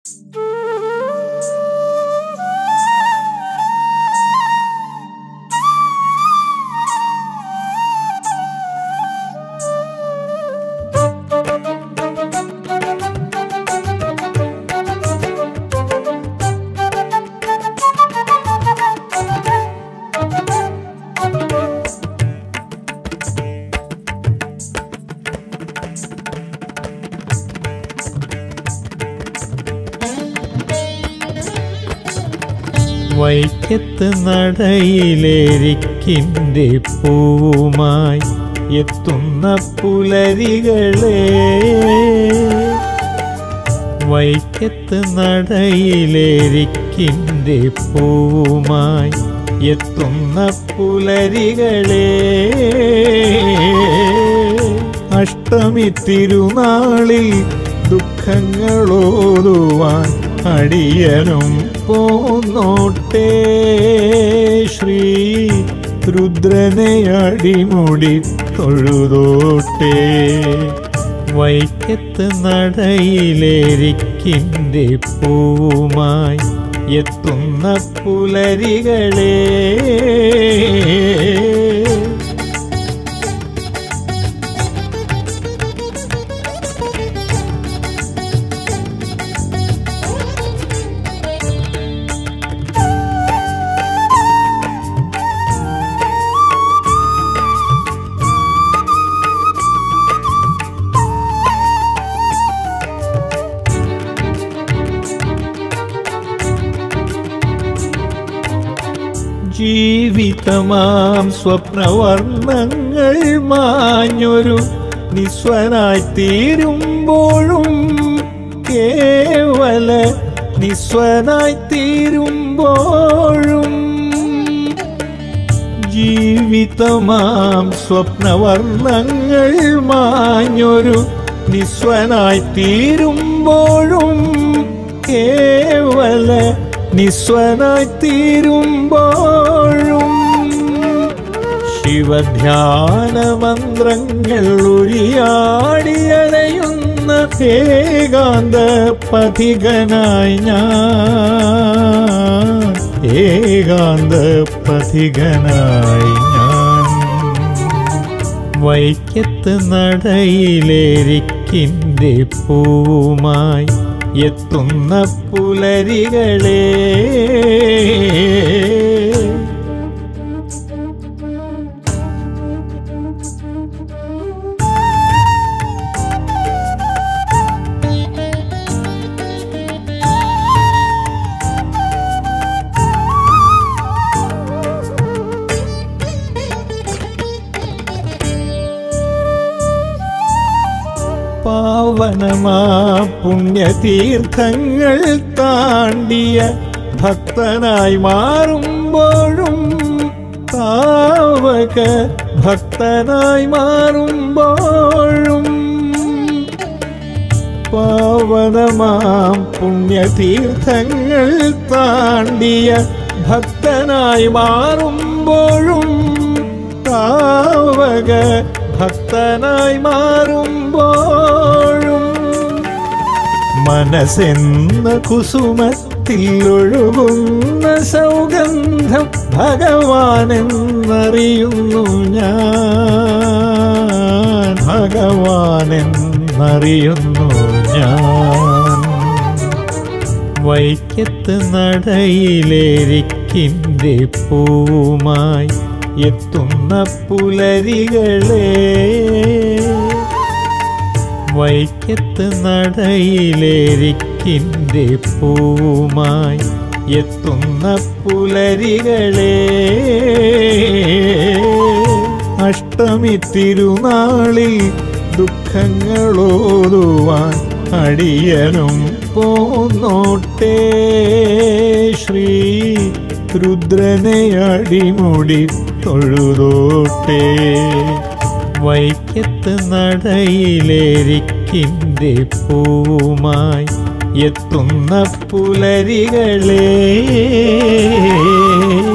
വൈക്കത്ത് നടയിലേരിക്കിൻ്റെ പൂവുമായി എത്തുന്ന പുലരികളെ വൈക്കത്ത് നടയിലേരിക്കിൻ്റെ പൂവുമായി എത്തുന്ന പുലരികളെ അഷ്ടമി തിരുനാളിൽ ദുഃഖങ്ങളോതുവാൻ അടിയനും പോന്നോട്ടേ ശ്രീ രുദ്രനെ അടിമുടി തൊഴുതോട്ടേ വൈക്കത്ത് നടയിലേരിക്കിൻ്റെ പൂവുമായി എത്തുന്ന പുലരികളെ ജീവിതമാം സ്വപ്നവർണ്ണങ്ങൾ മാഞ്ഞൊരു നിസ്വനായി തീരുമ്പോഴും കേവല നിസ്വനായി തീരുമ്പോഴും ജീവിതമാം സ്വപ്നവർണ്ണങ്ങൾ മാഞ്ഞൊരു നിസ്വനായി തീരുമ്പോഴും കേവല നിസ്വനായി തീരുമ്പോഴും ശിവധ്യാന മന്ത്രങ്ങൾ ഉരിയാടിയണയുന്ന ഏകാന്ത പഥികനായി ഞാൻ ഏകാന്ത പഥികനായി ഞാൻ വൈക്കത്ത് നടയിലേരിക്കിൻ്റെ പൂവുമായി എത്തുന്ന പുലരികളെ പാവനമാ പുണ്യതീർത്ഥങ്ങൾ താണ്ടിയ ഭക്തനായി മാറുമ്പോഴും താവക ഭക്തനായി മാറുമ്പോഴും പാവനമാം പുണ്യതീർത്ഥങ്ങൾ താണ്ടിയ ഭക്തനായി മാറുമ്പോഴും താവക ഭക്തനായി മാറുമ്പോഴും മനസ്സെന്ന കുസുമത്തിൽ ഒഴുകുന്ന സൗഗന്ധം ഭഗവാനെന്നറിയുന്നു ഞാൻ ഭഗവാനെന്നറിയുന്നു ഞാൻ വൈക്കത്ത് നടയിലേരിക്കിൻ്റെ പൂവുമായി എത്തുന്ന പുലരികളെ വൈക്കത്ത് നടയിലേരിക്കിൻ്റെ പൂവുമായി എത്തുന്ന പുലരികളെ അഷ്ടമി തിരുനാളിൽ ദുഃഖങ്ങളോതുവാൻ അടിയനും പോന്നോട്ടേ ശ്രീ രുദ്രനെ അടിമുടി തൊഴുതോട്ടേ വൈക്കത്ത് നടയിലേരിക്കിൻ്റെ പൂവുമായി എത്തുന്ന പുലരികളെ